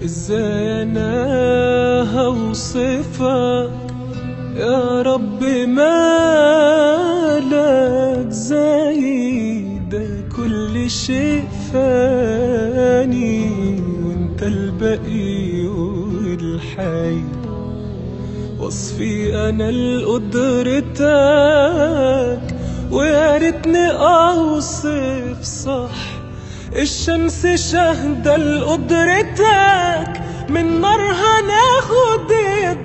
ازاي انا هوصفك يا رب مالك زي ده كل شيء فاني وانت البقي والحي وصفي انا لقدرتك ويا ريتني اوصف صح الشمس شاهدة لقدرتك من نارها ناخد